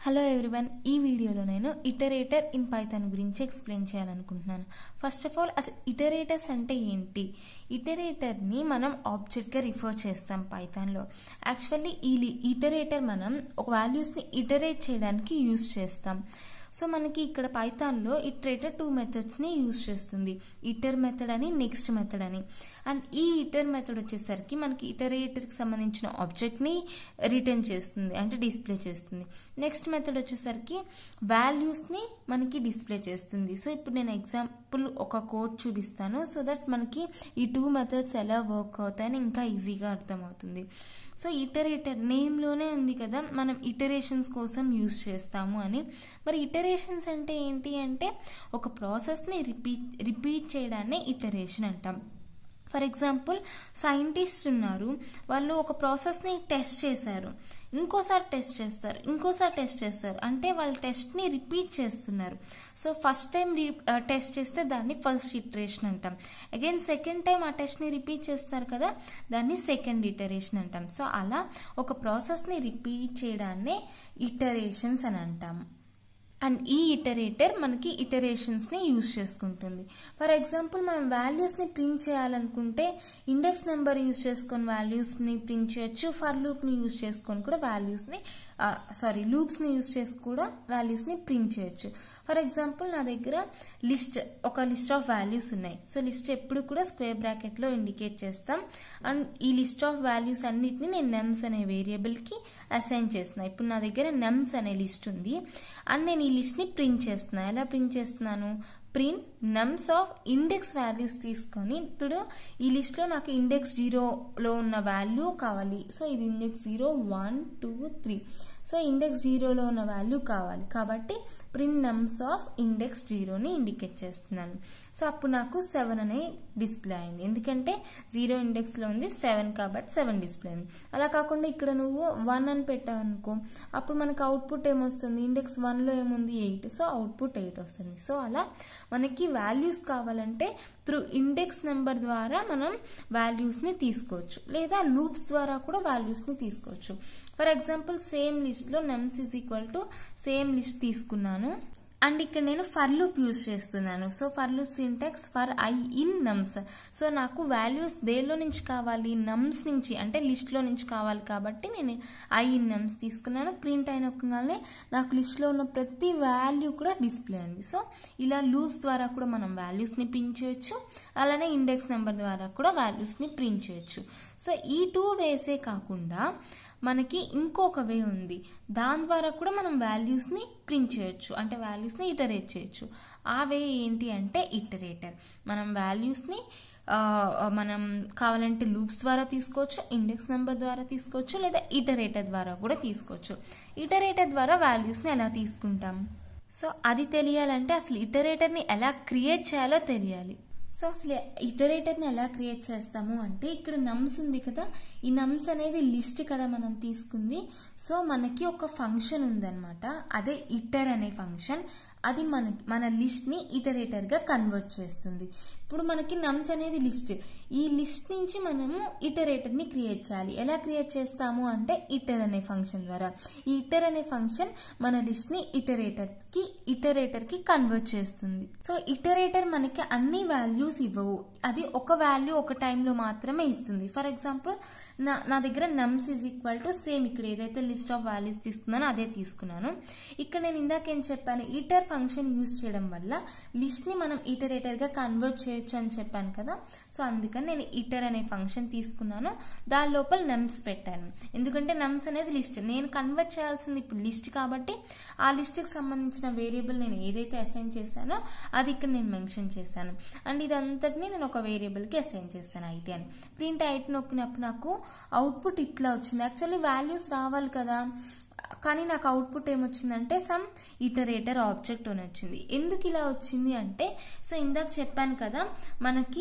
hello everyone ఈ వీడియోలో నేను ఇటరేటర్ ఇన్ పైథాన్ గురించి ఎక్స్ప్లెయిన్ చేయాలనుకుంటున్నాను ఫస్ట్ ఆఫ్ ఆల్ అసలు ఇటరేటర్స్ అంటే ఏంటి ఇటరేటర్ని మనం ఆబ్జెక్ట్గా రిఫర్ చేస్తాం పైథాన్లో యాక్చువల్లీ ఈ ఇటరేటర్ మనం ఒక వాల్యూస్ని ఇటరేట్ చేయడానికి యూస్ చేస్తాం సో మనకి ఇక్కడ పైథాన్లో ఇటరేటర్ టూ మెథడ్స్ని యూజ్ చేస్తుంది ఇటర్ మెథడ్ అని నెక్స్ట్ మెథడ్ అని అండ్ ఈ ఇటర్ మెథడ్ వచ్చేసరికి మనకి ఇటరేటర్కి సంబంధించిన ఆబ్జెక్ట్ని రిటర్న్ చేస్తుంది అంటే డిస్ప్లే చేస్తుంది నెక్స్ట్ మెథడ్ వచ్చేసరికి వాల్యూస్ని మనకి డిస్ప్లే చేస్తుంది సో ఇప్పుడు నేను ఎగ్జాంపుల్ ఒక కోడ్ చూపిస్తాను సో దట్ మనకి ఈ టూ మెథడ్స్ ఎలా వర్క్ అవుతాయని ఇంకా ఈజీగా అర్థమవుతుంది సో ఇటరేటర్ నేమ్లోనే ఉంది కదా మనం ఇటరేషన్స్ కోసం యూస్ చేస్తాము అని మరి ఇటరేషన్స్ అంటే ఏంటి అంటే ఒక ప్రాసెస్ని రిపీట్ రిపీట్ చేయడాన్ని ఇటరేషన్ అంటాం ఫర్ ఎగ్జాంపుల్ సైంటిస్ట్ ఉన్నారు వాళ్ళు ఒక ప్రాసెస్ని టెస్ట్ చేశారు ఇంకోసారి టెస్ట్ చేస్తారు ఇంకోసారి టెస్ట్ చేస్తారు అంటే వాళ్ళు టెస్ట్ని రిపీట్ చేస్తున్నారు సో ఫస్ట్ టైం టెస్ట్ చేస్తే దాన్ని ఫస్ట్ ఇటరేషన్ అంటాం అగైన్ సెకండ్ టైం ఆ టెస్ట్ని రిపీట్ చేస్తారు కదా దాన్ని సెకండ్ ఇటరేషన్ అంటాం సో అలా ఒక ప్రాసెస్ని రిపీట్ చేయడాన్నే ఇటరేషన్స్ అని అంటాం అండ్ ఈ ఇటరేటర్ మనకి ఇటరేషన్స్ని యూజ్ చేసుకుంటుంది ఫర్ ఎగ్జాంపుల్ మనం వాల్యూస్ని ప్రింట్ చేయాలనుకుంటే ఇండెక్స్ నెంబర్ యూజ్ చేసుకొని వాల్యూస్ని ప్రింట్ చేయొచ్చు ఫర్ లూప్ని యూజ్ చేసుకొని కూడా వాల్యూస్ని సారీ లూప్స్ని యూజ్ చేసి కూడా వాల్యూస్ని ప్రింట్ చేయొచ్చు ఫర్ ఎగ్జాంపుల్ నా దగ్గర లిస్ట్ ఒక లిస్ట్ ఆఫ్ వాల్యూస్ ఉన్నాయి సో లిస్ట్ ఎప్పుడు కూడా స్క్వేర్ బ్రాకెట్లో ఇండికేట్ చేస్తాం అండ్ ఈ లిస్ట్ ఆఫ్ వాల్యూస్ అన్నిటిని నేను నెమ్స్ అనే వేరియబుల్కి అసైన్ చేస్తున్నాను ఇప్పుడు నా దగ్గర నెమ్స్ అనే లిస్ట్ ఉంది అండ్ నేను ఈ లిస్ట్ని ప్రింట్ చేస్తున్నాను ఎలా ప్రింట్ చేస్తున్నాను print nums of index values తీసుకొని ఇప్పుడు ఈ లిస్ట్లో నాకు ఇండెక్స్ జీరోలో ఉన్న వాల్యూ కావాలి సో ఇది index zero one two three so index జీరోలో ఉన్న వాల్యూ కావాలి కాబట్టి ప్రింట్ నమ్స్ ఆఫ్ ఇండెక్స్ జీరోని ఇండికేట్ చేస్తున్నాను సో అప్పుడు నాకు సెవెన్ అనే డిస్ప్లే అయింది ఎందుకంటే జీరో ఇండెక్స్లో ఉంది సెవెన్ కాబట్టి సెవెన్ డిస్ప్లే అయింది అలా కాకుండా ఇక్కడ నువ్వు వన్ అని పెట్టావు అనుకో అప్పుడు మనకు అవుట్పుట్ ఏమొస్తుంది ఇండెక్స్ వన్లో ఏముంది ఎయిట్ సో అవుట్పుట్ ఎయిట్ వస్తుంది సో అలా మనకి వాల్యూస్ కావాలంటే త్రూ ఇండెక్స్ నెంబర్ ద్వారా మనం వాల్యూస్ని తీసుకోవచ్చు లేదా లూప్స్ ద్వారా కూడా వాల్యూస్ని తీసుకోవచ్చు ఫర్ ఎగ్జాంపుల్ సేమ్ లిస్ట్లో nums is equal to same list తీసుకున్నాను అండ్ ఇక్కడ నేను ఫర్ లూప్ యూజ్ చేస్తున్నాను so for loop syntax for i in nums so నాకు వాల్యూస్ దేనిలో నుంచి కావాలి నమ్స్ నుంచి అంటే లిస్ట్లో నుంచి కావాలి కాబట్టి నేను ఐ ఇన్ నమ్స్ తీసుకున్నాను ప్రింట్ అయినగానే నాకు లిస్ట్లో ఉన్న ప్రతి వాల్యూ కూడా డిస్ప్లే ఉంది సో ఇలా లూప్స్ ద్వారా కూడా మనం వాల్యూస్ని ప్రింట్ చేయొచ్చు అలానే ఇండెక్స్ నెంబర్ ద్వారా కూడా వాల్యూస్ని ప్రింట్ చేయొచ్చు సో ఈ టూ వేసే కాకుండా మనకి ఇంకొక వే ఉంది దాని ద్వారా కూడా మనం వాల్యూస్ని ప్రింట్ చేయొచ్చు అంటే వాల్యూస్ని ఇటరేట్ చేయొచ్చు ఆ వే ఏంటి అంటే ఇటరేటర్ మనం వాల్యూస్ని మనం కావాలంటే లూప్స్ ద్వారా తీసుకోవచ్చు ఇండెక్స్ నెంబర్ ద్వారా తీసుకోవచ్చు లేదా ఇటరేటర్ ద్వారా కూడా తీసుకోవచ్చు ఇటరేటర్ ద్వారా వాల్యూస్ని ఎలా తీసుకుంటాం సో అది తెలియాలంటే అసలు ఇటరేటర్ని ఎలా క్రియేట్ చేయాలో తెలియాలి సో అసలు ఇటరేటర్ని ఎలా క్రియేట్ చేస్తాము అంటే ఇక్కడ నమ్స్ ఉంది కదా ఈ నమ్స్ అనేది లిస్ట్ కదా మనం తీసుకుంది సో మనకి ఒక ఫంక్షన్ ఉందన్నమాట అదే ఇటర్ అనే ఫంక్షన్ అది మన మన లిస్ట్ని ఇటరేటర్గా కన్వర్ట్ చేస్తుంది ఇప్పుడు మనకి నమ్స్ అనేది లిస్ట్ ఈ లిస్ట్ నుంచి మనము ఇటరేటర్ని క్రియేట్ చేయాలి ఎలా క్రియేట్ చేస్తాము అంటే ఇటర్ అనే ఫంక్షన్ ద్వారా ఈ ఇటర్ అనే ఫంక్షన్ మన లిస్ట్ని ఇటరేటర్కి ఇటరేటర్కి కన్వర్ట్ చేస్తుంది సో ఇటరేటర్ మనకి అన్ని వాల్యూస్ ఇవ్వవు అది ఒక వాల్యూ ఒక టైంలో మాత్రమే ఇస్తుంది ఫర్ ఎగ్జాంపుల్ నా నా దగ్గర nums is equal to same ఇక్కడ ఏదైతే లిస్ట్ ఆఫ్ వాల్యూస్ తీసుకున్నానో అదే తీసుకున్నాను ఇక్కడ నేను ఇందాకేం చెప్పాను ఇటర్ ఫంక్షన్ యూజ్ చేయడం వల్ల లిస్ట్ని మనం ఇటరేటర్గా కన్వర్ట్ చేయొచ్చు అని చెప్పాను కదా సో అందుకని నేను ఇటర్ అనే ఫంక్షన్ తీసుకున్నాను దాని లోపల నమ్స్ పెట్టాను ఎందుకంటే నమ్స్ అనేది లిస్ట్ నేను కన్వర్ట్ చేయాల్సింది ఇప్పుడు లిస్ట్ కాబట్టి ఆ లిస్ట్కి సంబంధించిన వేరియబుల్ నేను ఏదైతే అసైన్ చేశానో అది ఇక్కడ నేను మెన్షన్ చేశాను అండ్ ఇదంతటిని నేను ఒక వేరియబుల్కి అసైన్ చేశాను ఐటీ అని ప్రింట్ ఐటీ నొక్కినప్పుడు నాకు అవుట్పుట్ ఇట్లా వచ్చింది యాక్చువల్లీ వాల్యూస్ రావాలి కదా కానీ నాకు అవుట్పుట్ ఏమొచ్చిందంటే సమ్ ఇటరేటర్ ఆబ్జెక్ట్ అని వచ్చింది ఎందుకు ఇలా వచ్చింది అంటే సో ఇందాక చెప్పాను కదా మనకి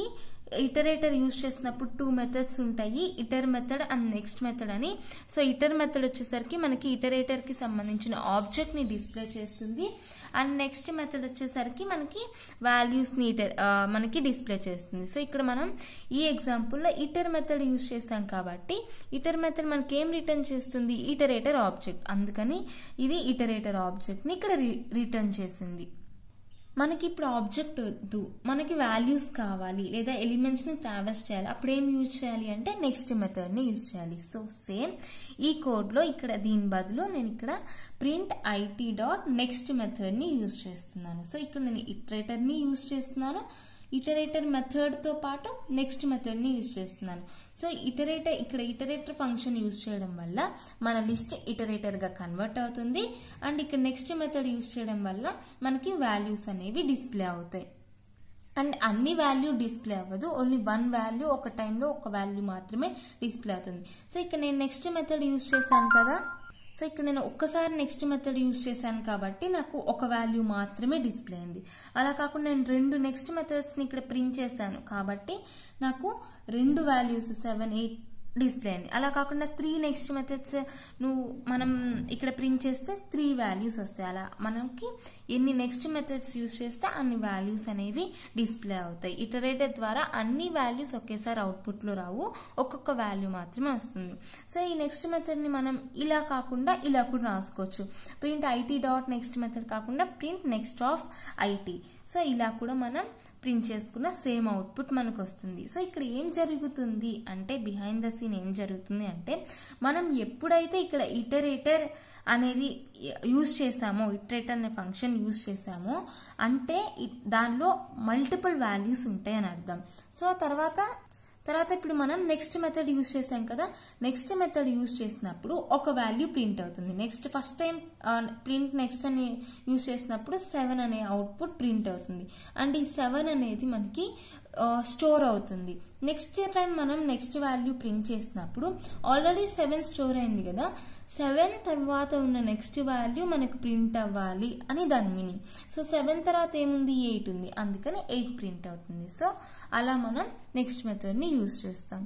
ఇటరేటర్ యూజ్ చేసినప్పుడు టూ మెథడ్స్ ఉంటాయి iter method and next method అని సో ఇటర్ మెథడ్ వచ్చేసరికి మనకి ఇటరేటర్ కి సంబంధించిన ఆబ్జెక్ట్ ని డిస్ప్లే చేస్తుంది అండ్ నెక్స్ట్ మెథడ్ వచ్చేసరికి మనకి వాల్యూస్ ని ఇటర్ మనకి డిస్ప్లే చేస్తుంది సో ఇక్కడ మనం ఈ ఎగ్జాంపుల్లో ఇటర్ మెథడ్ యూజ్ చేస్తాం కాబట్టి ఇటర్ మెథడ్ మనకి ఏం రిటర్న్ చేస్తుంది ఇటరేటర్ ఆబ్జెక్ట్ అందుకని ఇది ఇటరేటర్ ఆబ్జెక్ట్ ని ఇక్కడ రిటర్న్ చేసింది మనకి ఇప్పుడు ఆబ్జెక్ట్ వద్దు మనకి వాల్యూస్ కావాలి లేదా ఎలిమెంట్స్ ని ట్రావెల్స్ చేయాలి అప్పుడు ఏం యూజ్ చేయాలి అంటే నెక్స్ట్ మెథడ్ ని యూజ్ చేయాలి సో సేమ్ ఈ కోడ్ లో ఇక్కడ దీని బదులు నేను ఇక్కడ print IT dot next method ని యూజ్ చేస్తున్నాను సో ఇక్కడ నేను ఇటరేటర్ ని యూజ్ చేస్తున్నాను ఇటరేటర్ మెథడ్ తో పాటు నెక్స్ట్ మెథడ్ ని యూజ్ చేస్తున్నాను సో ఇటరేటర్ ఇక్కడ ఇటరేటర్ ఫంక్షన్ యూజ్ చేయడం వల్ల మన లిస్ట్ ఇటరేటర్ గా కన్వర్ట్ అవుతుంది అండ్ ఇక్కడ నెక్స్ట్ మెథడ్ యూజ్ చేయడం వల్ల మనకి వాల్యూస్ అనేవి డిస్ప్లే అవుతాయి అండ్ అన్ని వాల్యూ డిస్ప్లే అవ్వదు ఓన్లీ వన్ వాల్యూ ఒక టైంలో ఒక వాల్యూ మాత్రమే డిస్ప్లే అవుతుంది సో ఇక్కడ నేను నెక్స్ట్ మెథడ్ యూజ్ చేశాను కదా సో ఇక్కడ నేను ఒక్కసారి నెక్స్ట్ మెథడ్ యూజ్ చేశాను కాబట్టి నాకు ఒక వాల్యూ మాత్రమే డిస్ప్లే అయింది అలా కాకుండా నేను రెండు నెక్స్ట్ మెథడ్స్ని ఇక్కడ ప్రింట్ చేశాను కాబట్టి నాకు రెండు వాల్యూస్ సెవెన్ ఎయిట్ డిస్ప్లే అయింది అలా కాకుండా త్రీ నెక్స్ట్ మెథడ్స్ నువ్వు మనం ఇక్కడ ప్రింట్ చేస్తే త్రీ వాల్యూస్ వస్తాయి అలా మనకి ఎన్ని నెక్స్ట్ మెథడ్స్ యూజ్ చేస్తే అన్ని వాల్యూస్ అనేవి డిస్ప్లే అవుతాయి ఇటరేటర్ ద్వారా అన్ని వాల్యూస్ ఒకేసారి అవుట్పుట్లో రావు ఒక్కొక్క వాల్యూ మాత్రమే వస్తుంది సో ఈ నెక్స్ట్ మెథడ్ని మనం ఇలా కాకుండా ఇలా కూడా రాసుకోవచ్చు print IT dot next method కాకుండా print next of IT so ఇలా కూడా మనం ప్రింట్ చేసుకున్న సేమ్ అవుట్పుట్ మనకు వస్తుంది సో ఇక్కడ ఏం జరుగుతుంది అంటే బిహైండ్ ద సీన్ ఏం జరుగుతుంది అంటే మనం ఎప్పుడైతే ఇక్కడ ఇటరేటర్ అనేది యూజ్ చేసామో ఇటరేటర్ అనే ఫంక్షన్ యూజ్ చేసామో అంటే దానిలో మల్టిపుల్ వాల్యూస్ ఉంటాయి అని అర్థం సో తర్వాత తర్వాత ఇప్పుడు మనం నెక్స్ట్ మెథడ్ యూజ్ చేసాం కదా నెక్స్ట్ మెథడ్ యూజ్ చేసినప్పుడు ఒక వాల్యూ ప్రింట్ అవుతుంది next first time print next అని యూజ్ చేసినప్పుడు సెవెన్ అనే అవుట్పుట్ ప్రింట్ అవుతుంది అండ్ ఈ సెవెన్ అనేది మనకి స్టోర్ అవుతుంది నెక్స్ట్ టైం మనం నెక్స్ట్ వాల్యూ ప్రింట్ చేసినప్పుడు ఆల్రెడీ సెవెన్ స్టోర్ అయింది కదా సెవెన్ తర్వాత ఉన్న నెక్స్ట్ వాల్యూ మనకు ప్రింట్ అవ్వాలి అని దాని మీనింగ్ సో సెవెన్ తర్వాత ఏముంది ఎయిట్ ఉంది అందుకని ఎయిట్ ప్రింట్ అవుతుంది సో అలా మనం నెక్స్ట్ మెథడ్ని యూజ్ చేస్తాం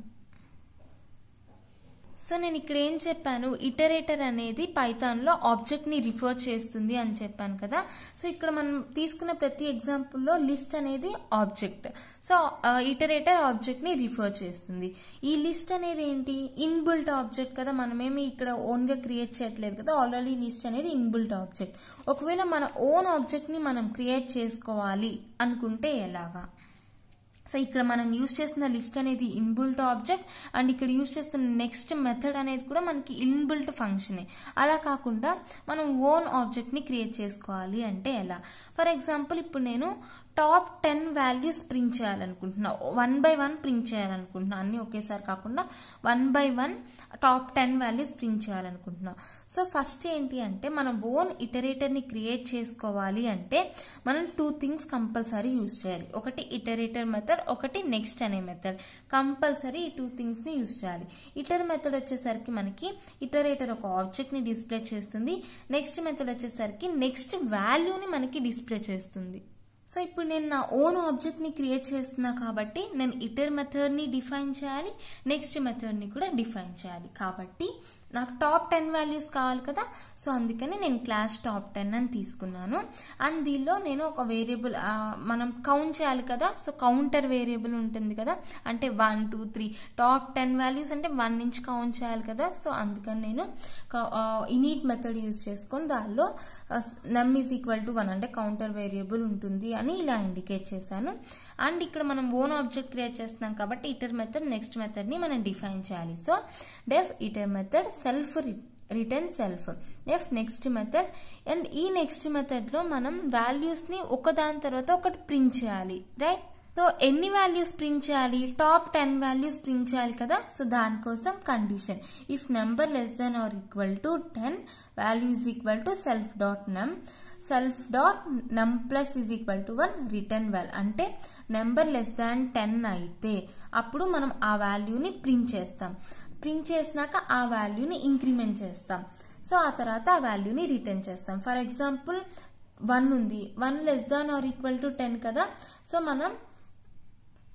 సో నేను ఇక్కడ ఏం చెప్పాను ఇటరేటర్ అనేది పైథాన్లో ఆబ్జెక్ట్ని రిఫర్ చేస్తుంది అని చెప్పాను కదా సో ఇక్కడ మనం తీసుకున్న ప్రతి ఎగ్జాంపుల్లో లిస్ట్ అనేది ఆబ్జెక్ట్ సో ఇటరేటర్ ఆబ్జెక్ట్ని రిఫర్ చేస్తుంది ఈ లిస్ట్ అనేది ఏంటి ఇన్బుల్ట్ ఆబ్జెక్ట్ కదా మనమేమి ఇక్కడ ఓన్గా క్రియేట్ చేయట్లేదు కదా ఆల్రెడీ లిస్ట్ అనేది ఇన్బుల్ట్ ఆబ్జెక్ట్ ఒకవేళ మన ఓన్ ఆబ్జెక్ట్ని మనం క్రియేట్ చేసుకోవాలి అనుకుంటే ఎలాగా సో ఇక్కడ మనం యూజ్ చేస్తున్న లిస్ట్ అనేది ఇన్బుల్ట్ ఆబ్జెక్ట్ అండ్ ఇక్కడ యూజ్ చేస్తున్న నెక్స్ట్ మెథడ్ అనేది కూడా మనకి ఇన్బుల్ట్ ఫంక్షనే అలా కాకుండా మనం ఓన్ ఆబ్జెక్ట్ని క్రియేట్ చేసుకోవాలి అంటే ఎలా ఫర్ ఎగ్జాంపుల్ ఇప్పుడు నేను టాప్ టెన్ వాల్యూస్ ప్రింట్ చేయాలనుకుంటున్నా వన్ బై వన్ ప్రింట్ చేయాలనుకుంటున్నా అన్ని ఒకేసారి కాకుండా one by one top ten values print చేయాలనుకుంటున్నా సో ఫస్ట్ ఏంటి అంటే మనం ఓన్ ఇటరేటర్ని క్రియేట్ చేసుకోవాలి అంటే మనం టూ థింగ్స్ కంపల్సరీ యూజ్ చేయాలి ఒకటి ఇటరేటర్ మెథడ్ ఒకటి నెక్స్ట్ అనే మెథడ్ కంపల్సరీ ఈ టూ థింగ్స్ని యూజ్ చేయాలి ఇటర్ మెథడ్ వచ్చేసరికి మనకి ఇటరేటర్ ఒక ఆబ్జెక్ట్ని డిస్ప్లే చేస్తుంది నెక్స్ట్ మెథడ్ వచ్చేసరికి నెక్స్ట్ వాల్యూని మనకి డిస్ప్లే చేస్తుంది సో ఇప్పుడు నేను నా ఓన్ ఆబ్జెక్ట్ని క్రియేట్ చేస్తున్నా కాబట్టి నేను ఇటర్ మెథడ్ని డిఫైన్ చేయాలి నెక్స్ట్ మెథడ్ని కూడా డిఫైన్ చేయాలి కాబట్టి నాకు టాప్ టెన్ వాల్యూస్ కావాలి కదా సో అందుకని నేను క్లాస్ టాప్ టెన్ అని తీసుకున్నాను అండ్ దీనిలో నేను ఒక వేరియబుల్ మనం కౌంట్ చేయాలి కదా సో కౌంటర్ వేరియబుల్ ఉంటుంది కదా అంటే one two three top ten values అంటే వన్ నుంచి కౌంట్ చేయాలి కదా సో అందుకని నేను ఇనీట్ మెథడ్ యూజ్ చేసుకొని దానిలో num is equal to one అంటే కౌంటర్ వేరియబుల్ ఉంటుంది అని ఇలా ఇండికేట్ చేశాను అండ్ ఇక్కడ మనం ఓన్ ఆబ్జెక్ట్ క్రియేట్ చేస్తున్నాం కాబట్టి ఇటర్ మెథడ్ నెక్స్ట్ మెథడ్ని మనం డిఫైన్ చేయాలి so def iter method self return self F next method and ఈ నెక్స్ట్ మెథడ్లో మనం వాల్యూస్ని ఒకదాని తర్వాత ఒకటి ప్రింట్ చేయాలి రైట్ సో ఎన్ని వాల్యూస్ ప్రింట్ చేయాలి టాప్ టెన్ వాల్యూస్ ప్రింట్ చేయాలి కదా సో దానికోసం condition if number less then or equal to ten value is equal to self dot num self dot num plus is equal to one return val అంటే number less than ten అయితే అప్పుడు మనం ఆ వాల్యూని ప్రింట్ చేస్తాం print చేసినాక ఆ వాల్యూని ఇంక్రిమెంట్ చేస్తాం సో ఆ తర్వాత ఆ వాల్యూని రిటర్న్ చేస్తాం ఫర్ ఎగ్జాంపుల్ వన్ ఉంది one less than or equal to ten కదా సో మనం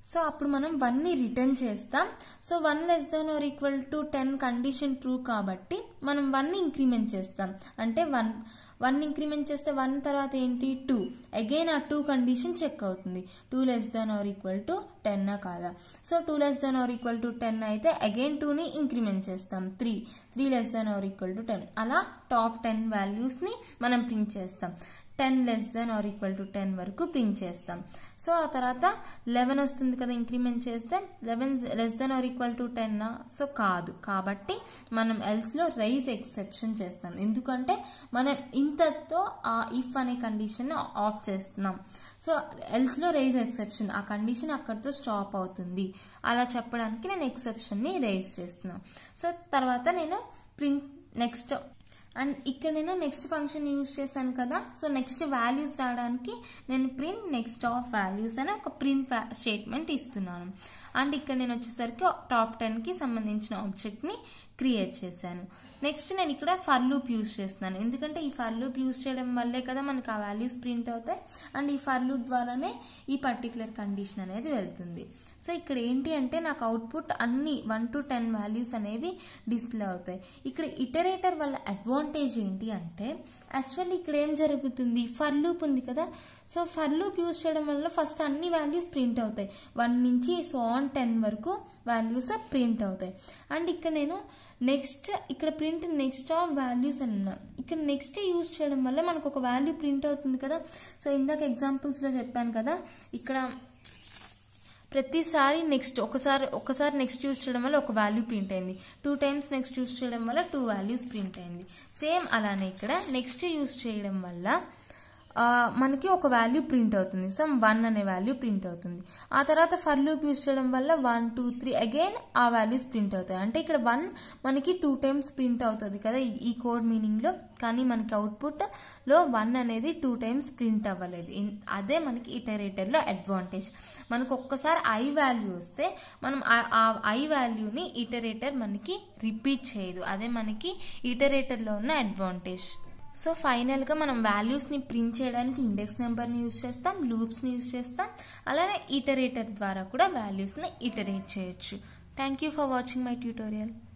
సో అప్పుడు మనం వన్ని రిటర్న్ చేస్తాం so one less then or equal to ten condition true కాబట్టి మనం వన్ ఇంక్రిమెంట్ చేస్తాం అంటే వన్ వన్ ఇంక్రిమెంట్ చేస్తే వన్ తర్వాత ఏంటి టూ అగైన్ ఆ టూ కండిషన్ చెక్ అవుతుంది two less then or equal to ten కాదా so two less then or equal to ten అయితే అగైన్ టూని ఇంక్రిమెంట్ చేస్తాం three three less then or equal to ten అలా top ten వాల్యూస్ని మనం print చేస్తాం ten less then or equal to ten వరకు print చేస్తాం సో ఆ తర్వాత లెవెన్ వస్తుంది కదా ఇంక్రిమెంట్ చేస్తే eleven less then or equal to ten so కాదు కాబట్టి మనం ఎల్స్లో రైజ్ ఎక్సెప్షన్ చేస్తాం ఎందుకంటే మనం ఇంతతో ఆ ఇఫ్ అనే కండిషన్ ఆఫ్ చేస్తున్నాం సో ఎల్స్లో రైజ్ ఎక్సెప్షన్ ఆ కండిషన్ అక్కడితో స్టాప్ అవుతుంది అలా చెప్పడానికి నేను ఎక్సెప్షన్ని రైజ్ చేస్తున్నాను సో తర్వాత నేను ప్రింట్ నెక్స్ట్ అండ్ ఇక్కడ నేను నెక్స్ట్ ఫంక్షన్ యూజ్ చేశాను కదా సో నెక్స్ట్ వాల్యూస్ రావడానికి నేను ప్రింట్ నెక్స్ట్ ఆఫ్ వాల్యూస్ అని ఒక ప్రింట్ స్టేట్మెంట్ ఇస్తున్నాను అండ్ ఇక్కడ నేను వచ్చేసరికి టాప్ టెన్కి సంబంధించిన ఆబ్జెక్ట్ని క్రియేట్ చేశాను నెక్స్ట్ నేను ఇక్కడ ఫర్ లూప్ యూజ్ చేస్తున్నాను ఎందుకంటే ఈ ఫర్ లూప్ యూజ్ చేయడం వల్లే కదా మనకు ఆ వాల్యూస్ ప్రింట్ అవుతాయి అండ్ ఈ ఫర్ లూప్ ద్వారానే ఈ పర్టికులర్ కండిషన్ అనేది వెళ్తుంది సో ఇక్కడ ఏంటి అంటే నాకు అవుట్పుట్ అన్ని వన్ టు టెన్ వాల్యూస్ అనేవి డిస్ప్లే అవుతాయి ఇక్కడ ఇటరేటర్ వల్ల అడ్వాంటేజ్ ఏంటి అంటే యాక్చువల్లీ ఇక్కడ ఏం జరుగుతుంది ఫర్ లూప్ ఉంది కదా సో ఫర్ లూప్ యూజ్ చేయడం వల్ల ఫస్ట్ అన్ని వాల్యూస్ ప్రింట్ అవుతాయి వన్ నుంచి సో ఆన్ టెన్ వరకు వాల్యూస్ ప్రింట్ అవుతాయి అండ్ ఇక్కడ నేను నెక్స్ట్ ఇక్కడ ప్రింట్ నెక్స్ట్ ఆఫ్ వాల్యూస్ అని ఉన్నా ఇక్కడ నెక్స్ట్ యూజ్ చేయడం వల్ల మనకు ఒక వాల్యూ ప్రింట్ అవుతుంది కదా సో ఇందాక ఎగ్జాంపుల్స్లో చెప్పాను కదా ఇక్కడ ప్రతిసారి నెక్స్ట్ ఒకసారి ఒకసారి నెక్స్ట్ యూజ్ చేయడం వల్ల ఒక వాల్యూ ప్రింట్ అయింది టూ టైమ్స్ నెక్స్ట్ యూజ్ చేయడం వల్ల టూ వాల్యూస్ ప్రింట్ అయింది సేమ్ అలానే ఇక్కడ నెక్స్ట్ యూజ్ చేయడం వల్ల మనకి ఒక వాల్యూ ప్రింట్ అవుతుంది సమ్ వన్ అనే వాల్యూ ప్రింట్ అవుతుంది ఆ తర్వాత ఫర్ లూప్ యూజ్ చేయడం వల్ల వన్ టూ త్రీ అగైన్ ఆ వాల్యూస్ ప్రింట్ అవుతాయి అంటే ఇక్కడ వన్ మనకి టూ టైమ్స్ ప్రింట్ అవుతుంది కదా ఈ కోడ్ మీనింగ్లో కానీ మనకి అవుట్పుట్లో వన్ అనేది టూ టైమ్స్ ప్రింట్ అవ్వలేదు అదే మనకి ఇటరేటర్లో అడ్వాంటేజ్ మనకు ఒక్కసారి ఐ వాల్యూ వస్తే మనం ఆ ఐ వాల్యూని ఇటరేటర్ మనకి రిపీట్ చేయదు అదే మనకి ఇటరేటర్లో ఉన్న అడ్వాంటేజ్ సో ఫైనల్గా మనం వాల్యూస్ని ప్రింట్ చేయడానికి ఇండెక్స్ నెంబర్ని యూజ్ చేస్తాం లూప్స్ని యూజ్ చేస్తాం అలానే ఇటరేటర్ ద్వారా కూడా వాల్యూస్ని ఇటరేట్ చేయొచ్చు thank you for watching my tutorial